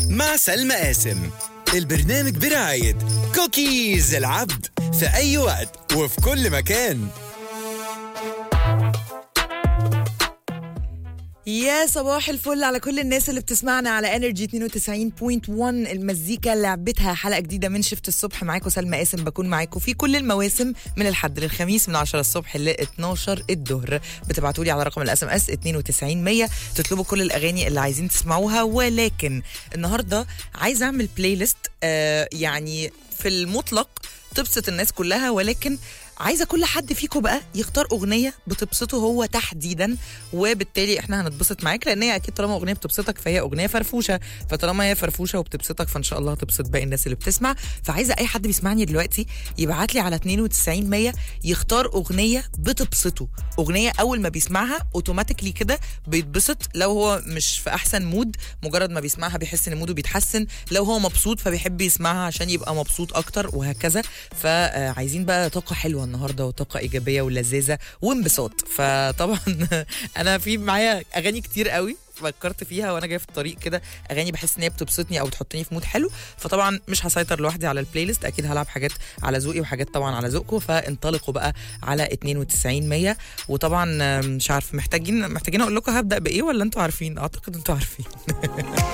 مع سلمى قاسم البرنامج برعاية كوكيز العبد في أي وقت وفي كل مكان يا صباح الفل على كل الناس اللي بتسمعنا على انرجي 92.1 المزيكا لعبتها حلقه جديده من شفت الصبح معاكم سلمى قاسم بكون معاكم في كل المواسم من الحد للخميس من 10 الصبح ل 12 الظهر بتبعتوا لي على رقم الاس ام اس 92 100 تطلبوا كل الاغاني اللي عايزين تسمعوها ولكن النهارده عايزه اعمل بلاي ليست آه يعني في المطلق تبسط الناس كلها ولكن عايزه كل حد فيكم بقى يختار اغنيه بتبسطه هو تحديدا وبالتالي احنا هنتبسط معاك لان هي اكيد طالما اغنيه بتبسطك فهي اغنيه فرفوشه فطالما هي فرفوشه وبتبسطك فان شاء الله هتبسط باقي الناس اللي بتسمع فعايزه اي حد بيسمعني دلوقتي يبعت لي على 92 100 يختار اغنيه بتبسطه اغنيه اول ما بيسمعها اوتوماتيكلي كده بيتبسط لو هو مش في احسن مود مجرد ما بيسمعها بيحس ان موده بيتحسن لو هو مبسوط فبيحب يسمعها عشان يبقى مبسوط اكتر وهكذا فعايزين بقى طاقه حلوه النهارده وطاقه ايجابيه ولذاذه وانبساط فطبعا انا في معايا اغاني كتير قوي فكرت فيها وانا جايه في الطريق كده اغاني بحس ان هي بتبسطني او بتحطني في مود حلو فطبعا مش هسيطر لوحدي على البلاي ليست اكيد هلعب حاجات على ذوقي وحاجات طبعا على ذوقكم فانطلقوا بقى على 92 100 وطبعا مش عارف محتاجين محتاجين اقول لكم هبدا بايه ولا انتوا عارفين اعتقد انتوا عارفين